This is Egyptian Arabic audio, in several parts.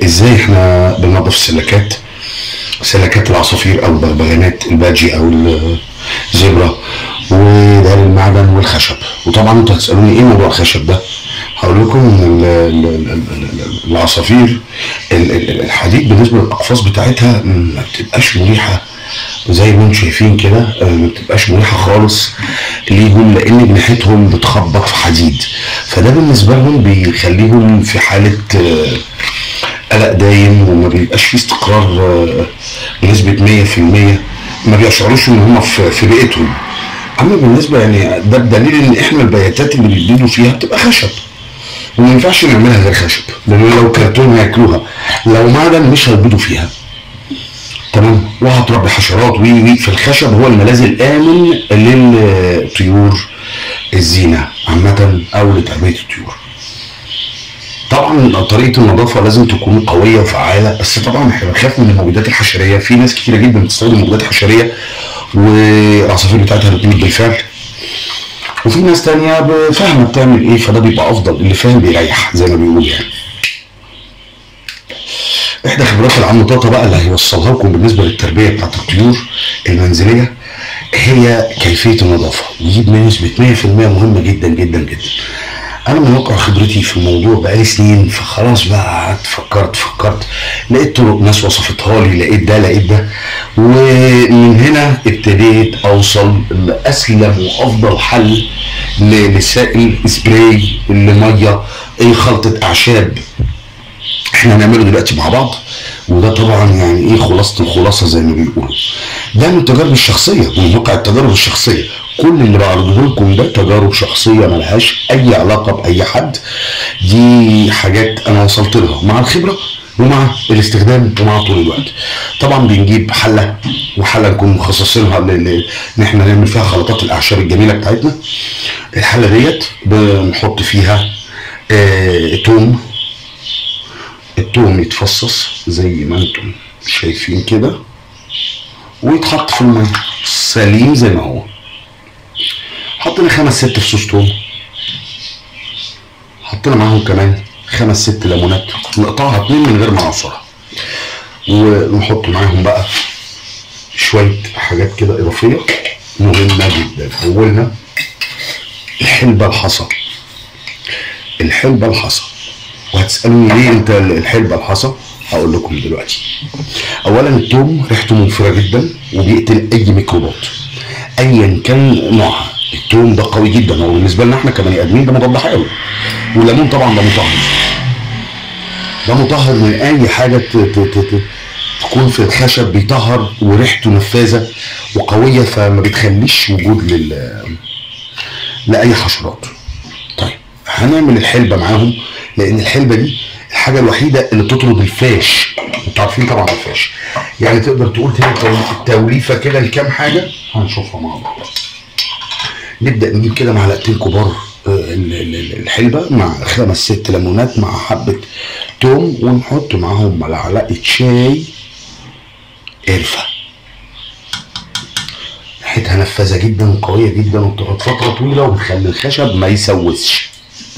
ازاي احنا بننظف السلكات سلكات العصافير او البغبغانات البادجي او الزبرة ودهان المعدن والخشب وطبعا انتوا هتسالوني ايه موضوع الخشب ده هقول لكم ان ال- ال- ال- ال- ال- العصافير ال- ال- الحديد بالنسبه للاقفاص بتاعتها ما بتبقاش مريحه زي ما انتم شايفين كده آه، ما بتبقاش مريحه خالص ليهم لان جناحتهم بتخبط في حديد فده بالنسبه لهم بيخليهم في حاله آه، قلق دايم وما بيبقاش فيه استقرار آه، بنسبه 100% ما بيشعروش ان هم في في بيئتهم اما بالنسبه يعني ده بدليل ان احنا البياتات اللي بيبيدوا فيها بتبقى خشب وما ينفعش نعملها غير خشب لان لو كرتون هياكلوها لو معدن مش هيبيضوا فيها تمام وهتربي حشرات وي وي فالخشب هو الملاذ الامن للطيور الزينه عامه او لتربيه الطيور طبعا طريقه النظافه لازم تكون قويه وفعاله بس طبعا احنا بنخاف من المبيدات الحشريه في ناس كتيره جدا بتستخدم مبيدات حشريه والعصافير بتاعتها بتموت بالفعل وفي ناس تانية ب- فاهمه بتعمل ايه فده بيبقى افضل اللي فاهم بيريح زي ما بيقولوا يعني احدى خبرات العم طاطا بقى اللي هيوصلها لكم بالنسبه للتربيه بتاعت الطيور المنزليه هي كيفيه النظافه ودي بنسبه 100% مهمه جدا جدا جدا انا من واقع خبرتي في الموضوع بقالي سنين فخلاص بقى قعدت فكرت فكرت لقيت طرق ناس وصفتها لي لقيت ده لقيت ده ومن هنا ابتديت اوصل لاسلم وافضل حل ل- لسائل سبراي لميه اي خلطه اعشاب احنا هنعمله دلوقتي مع بعض وده طبعا يعني ايه خلاصه الخلاصه زي ما بيقولوا ده من تجاربي الشخصيه من واقع التجارب الشخصيه كل اللي بعرضه لكم ده تجارب شخصيه ملهاش اي علاقه باي حد دي حاجات انا وصلت لها مع الخبره ومع الاستخدام ومع طول الوقت طبعا بنجيب حله وحله نكون مخصصينها ل- ل- ان احنا نعمل فيها خلطات الاعشاب الجميله بتاعتنا الحله ديت بنحط فيها آه توم التوم يتفصص زي ما انتم شايفين كده ويتحط في الميه سليم زي ما هو حطينا خمس ست فصوص توم حطينا معاهم كمان خمس ست ليمونات نقطعها اتنين من غير ما نعصرها ونحط معاهم بقى شوية حاجات كده إضافية مهمة جدا أولها الحلبة الحصى الحلبة الحصى وهتسألوني ليه انت الحلبة الحصى هقول لكم دلوقتي اولا التوم ريحته منفرة جدا وبيقتل اي ميكروبات ايا كان نوعها التوم ده قوي جدا هو بالنسبه لنا احنا كبني ادمين ده مضاد حيوي والليمون طبعا ده مطهر ده مطهر من اي حاجه ت- ت- ت- ت- تكون في الخشب بيطهر وريحته نفاذه وقويه فما بتخليش وجود لل لاي حشرات طيب هنعمل الحلبه معاهم لان الحلبه دي الحاجه الوحيده اللي بتطرد الفاش انتوا عارفين طبعا الفاش يعني تقدر تقول كده تو- توليفه كده لكام حاجه هنشوفها مع بعض نبدا نجيب كده معلقتين كبار آه، ال- ال- ال- الحلبه مع خمس ست ليمونات مع حبه توم ونحط معاهم معلقه شاي قرفه ريحتها نفاذه جدا وقويه جدا وبتقعد فتره طويله وبتخلي الخشب ما يسوسش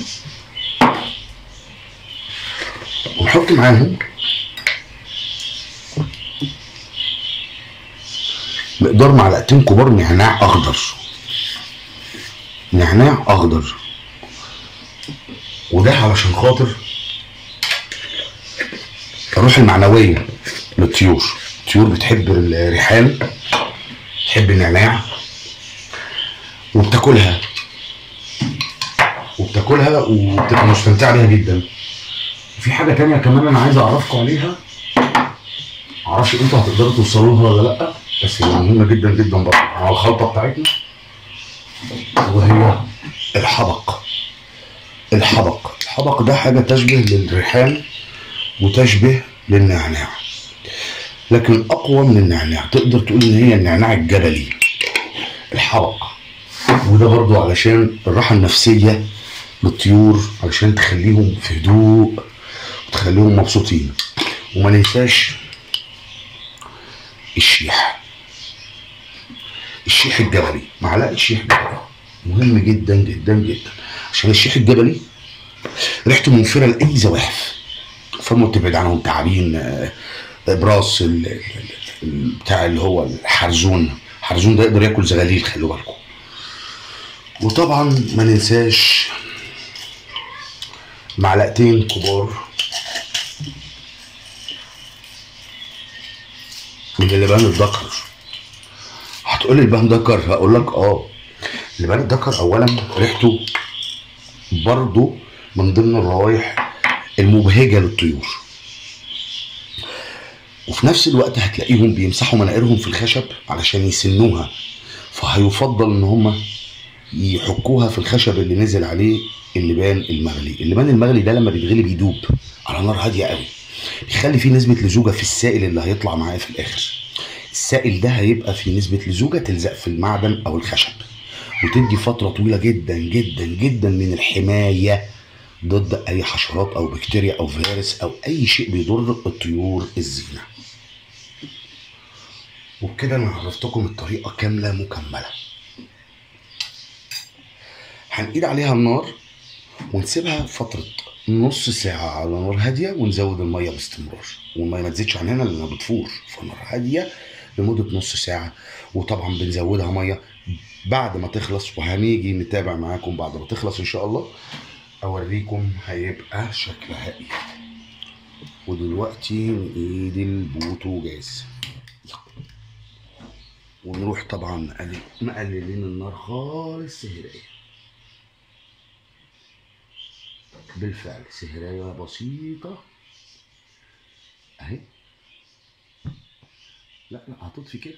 ونحط معاهم مقدار معلقتين كبار نعناع اخضر نعناع اخضر وده علشان خاطر الروح المعنويه للطيور الطيور بتحب الريحان بتحب النعناع وبتاكلها وبتاكلها وبتبقى مستمتعه بيها جدا وفي حاجه تانية كمان انا عايز اعرفكم عليها معرفش انتوا هتقدروا توصلوا لها ولا لا بس هي مهمه جدا جدا برضه على الخلطه بتاعتنا وهي الحبق الحبق الحبق ده حاجه تشبه للريحان وتشبه للنعناع لكن اقوى من النعناع تقدر تقول ان هي النعناع الجبلي الحبق وده برضو علشان الراحه النفسيه للطيور علشان تخليهم في هدوء وتخليهم مبسوطين وما ننساش الشيح الشيح الجبلي معلقه شيح جبلي مهم جدا جدا جدا عشان الشيح الجبلي ريحته منفره لاي زواحف فالمهم تبعد عنهم تعابين آه، ابراس ال- ال- ال- بتاع اللي هو الحرزون الحرزون ده يقدر ياكل زغاليل خلوا بالكم وطبعا ما ننساش معلقتين كبار من اللبان الدكر هتقول لي اللبان دكر هقول لك اه اللبان الدكر اولا ريحته برضو من ضمن الروائح المبهجه للطيور وفي نفس الوقت هتلاقيهم بيمسحوا مناقيرهم في الخشب علشان يسنوها فهيفضل ان هم يحكوها في الخشب اللي نزل عليه اللبان المغلي اللبان المغلي ده لما بيتغلي بيدوب على نار هاديه قوي بيخلي فيه نسبه لزوجه في السائل اللي هيطلع معاه في الاخر السائل ده هيبقى فيه نسبه لزوجه تلزق في المعدن او الخشب وتدي فتره طويله جدا جدا جدا من الحمايه ضد اي حشرات او بكتيريا او فيروس او اي شيء بيضر الطيور الزينه وبكده انا عرفتكم الطريقه كامله مكمله هنقيد عليها النار ونسيبها فترة نص ساعة على نار هادية ونزود المية باستمرار والمية ما تزيدش عن هنا لأنها بتفور فنار هادية لمدة نص ساعة وطبعا بنزودها مية بعد ما تخلص وهنيجي نتابع معاكم بعد ما تخلص إن شاء الله أوريكم هيبقى شكلها إيه ودلوقتي نقيد البوتاجاز ونروح طبعا مقلل- مقللين النار خالص سهرية بالفعل سهراية بسيطة اهي لا لا هتطفي كده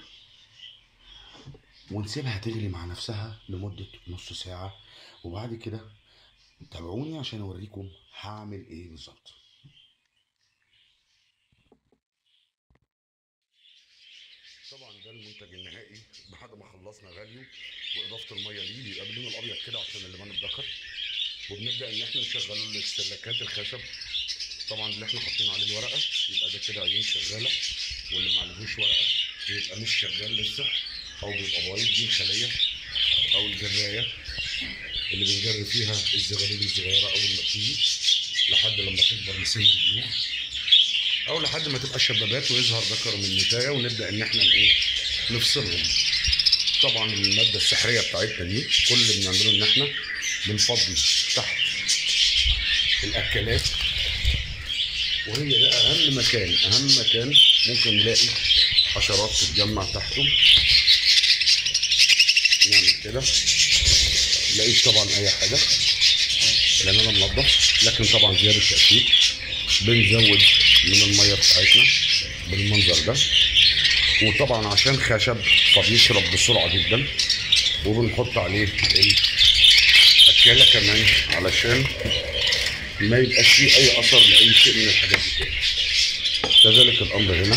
ونسيبها تغلي مع نفسها لمدة نص ساعة وبعد كده تابعوني عشان اوريكم هعمل ايه بالظبط طبعا ده المنتج النهائي بعد ما خلصنا غليه واضافه الميه ليه بيبقى باللون الابيض كده عشان اللبان الدكر وبنبدا ان احنا نشغل له الاستهلاكات الخشب طبعا اللي احنا حاطين عليه الورقه يبقى ده كده عيون شغاله واللي ما عليهوش ورقه بيبقى مش شغال لسه او بيبقى بايظ دي الخليه او الجرايه اللي بنجر فيها الزغاليل الصغيره اول ما بتيجي لحد لما تكبر لسن البلوغ او لحد ما تبقى شبابات ويظهر ذكر من النتايه ونبدا ان احنا ايه نفصلهم طبعا الماده السحريه بتاعتنا دي كل اللي بنعمله ان احنا بنفضي تحت الاكلات وهي ده اهم مكان اهم مكان ممكن نلاقي حشرات تتجمع تحته نعمل كده ملاقيش طبعا اي حاجه لان انا منضف لكن طبعا زياده تاكيد بنزود من الميه بتاعتنا بالمنظر ده وطبعا عشان خشب فبيشرب بسرعه جدا وبنحط عليه الاكاله كمان علشان ما يبقاش فيه اي اثر لاي شيء من الحاجات دي كده كذلك الامر هنا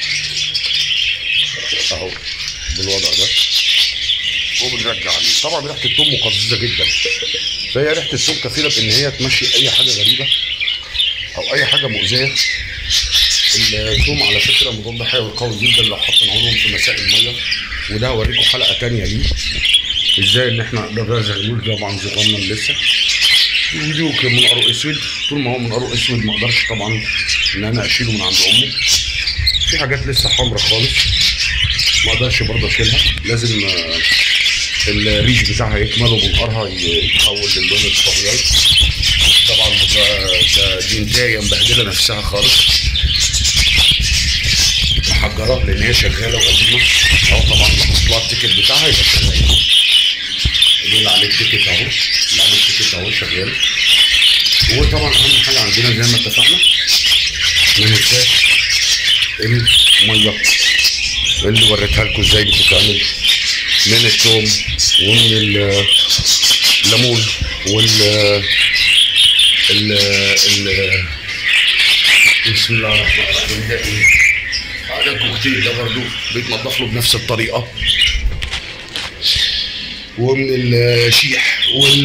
اهو بالوضع ده وبنرجع عليه طبعا ريحه الثوم مقززه جدا فهي ريحه الثوم كفيله بان هي تمشي اي حاجه غريبه او اي حاجه مؤذيه الثوم على فكره مضاد حيوي قوي جدا لو حطينا لهم في مساء الميه وده هوريكم حلقه تانية ليه ازاي ان احنا نقدر زغلول طبعا صغنن لسه ودي كان من عروق اسود طول ما هو من عروق اسود ما اقدرش طبعا ان انا اشيله من عند امه في حاجات لسه حمرا خالص ما اقدرش برضه اشيلها لازم آه، الريش بتاعها يكمل وبنقرها يتحول للون الطبيعي طبعا ده ده دي نتايه مبهدله نفسها خالص محجره لان هي شغاله وقديمه اهو طبعا بحط لها التيكت بتاعها يبقى شغال دي اللي عليه التيكت اهو اللي عليه التيكت اهو شغال وطبعا اهم حاجه عندنا زي ما اتفقنا ما ننساش الميه اللي وريتها لكم ازاي بتتعمل من الثوم ومن ال- الليمون وال ال ال بسم الله الرحمن الرحيم ده ايه؟ هذا الكوكتيل ده برضو بيتنضف له بنفس الطريقه ومن الشيح وال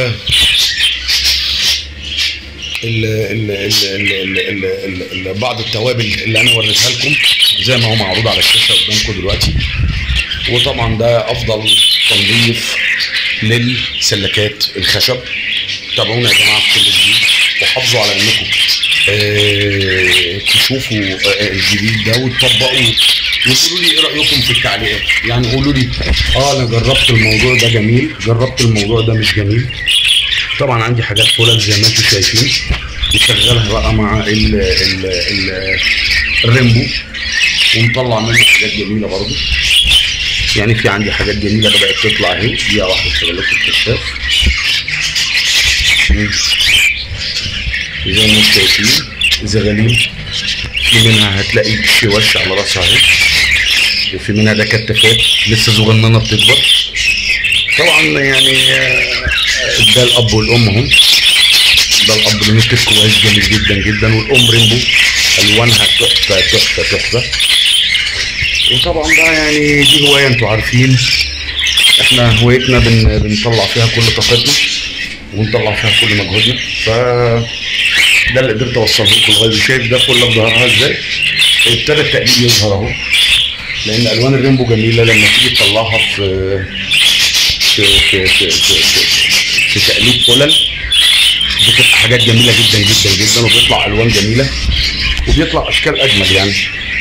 ال ال ال ال ال ال ال ال بعض التوابل اللي انا وريتها لكم زي ما هو معروض على الشاشه قدامكم دلوقتي وطبعا ده افضل تنظيف للسلكات الخشب تابعونا يا جماعه في كل جديد وحافظوا على انكم آه، تشوفوا آه، الجديد ده وتطبقوه وتقولوا لي ايه رايكم في التعليقات يعني قولوا لي اه انا جربت الموضوع ده جميل جربت الموضوع ده مش جميل طبعا عندي حاجات فولل زي ما انتم شايفين نشغلها بقى مع ال ال ال الريمبو ونطلع منه حاجات جميله برضه يعني في عندي حاجات جميله بدات تطلع اهي دقيقه واحده شغلت الكشاف مم. زي ما انتم شايفين زغاليل في منها هتلاقي شواش على راسها اهي وفي منها ده كتافات لسه صغننه بتكبر طبعا يعني آه، ده الاب والام هم ده الاب بنكت كويس جميل جدا جدا والام ريمبو الوانها تحفه تحفه تحفه وطبعا بقى يعني دي هوايه انتوا عارفين احنا هوايتنا بن بنطلع فيها كل طاقتنا ونطلع فيها كل مجهودنا ف ده اللي قدرت اوصله لكم لغايه دلوقتي. شايف ده كله بظهرها ازاي ابتدى التقليد يظهر اهو لان الوان الريمبو جميله لما تيجي تطلعها في في في في, في, في, في تقليد فلل بتبقى حاجات جميله جدا جدا جدا وبيطلع الوان جميله وبيطلع اشكال اجمل يعني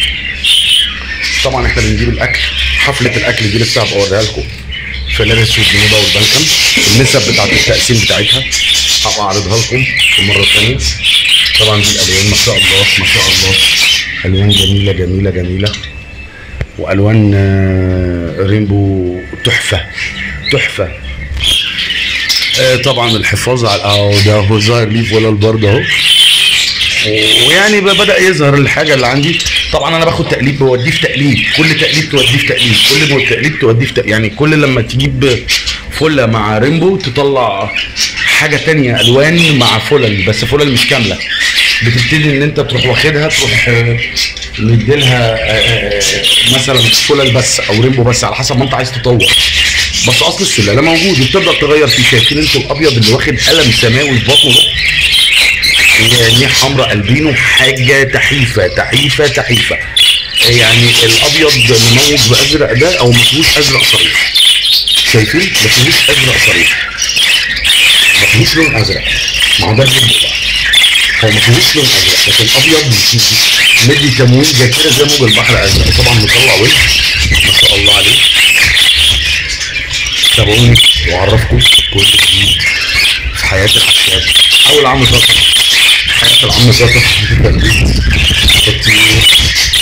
طبعا احنا بنجيب الاكل حفله الاكل دي لسه هبقى اوريها لكم في لارس والجنوبه والبنكم النسب بتاعت التقسيم بتاعتها هبقى اعرضها لكم في مره ثانيه طبعا دي الالوان ما شاء الله ما شاء الله الوان جميله جميله جميله والوان آه، رينبو تحفه تحفه آه، طبعا الحفاظ على اهو ده هو ظاهر ليه ولا البرد اهو ويعني ب- بدا يظهر الحاجه اللي عندي طبعا انا باخد تقليب بوديه في تقليب كل تقليب توديه في تقليب كل ما تقليب توديه في تقليب يعني كل لما تجيب فله مع ريمبو تطلع حاجه تانية الوان مع فلل بس فلل مش كامله بتبتدي ان انت تروح واخدها تروح آه، مديلها آه، آه، آه، مثلا فلل بس او ريمبو بس على حسب ما انت عايز تطور بس اصل السلاله موجود وبتبدا تغير فيه شايفين انتوا الابيض اللي واخد قلم سماوي في بطنه ده وعينيه حمراء البينو حاجه تحيفه تحيفه تحيفه يعني الابيض مموج بازرق ده او ما فيهوش ازرق صريح شايفين ما فيهوش ازرق صريح ما فيهوش لون ازرق ما هو ده الريمبو بقى هو ما فيهوش لون ازرق لكن الابيض مدي تمويجه كده زي موج البحر ازرق طبعا مطلع وش ما شاء الله عليه تابعوني واعرفكم كل جديد في حياه الحشاد او العم شاطر حياه العم شاطر في التنبيه التطوير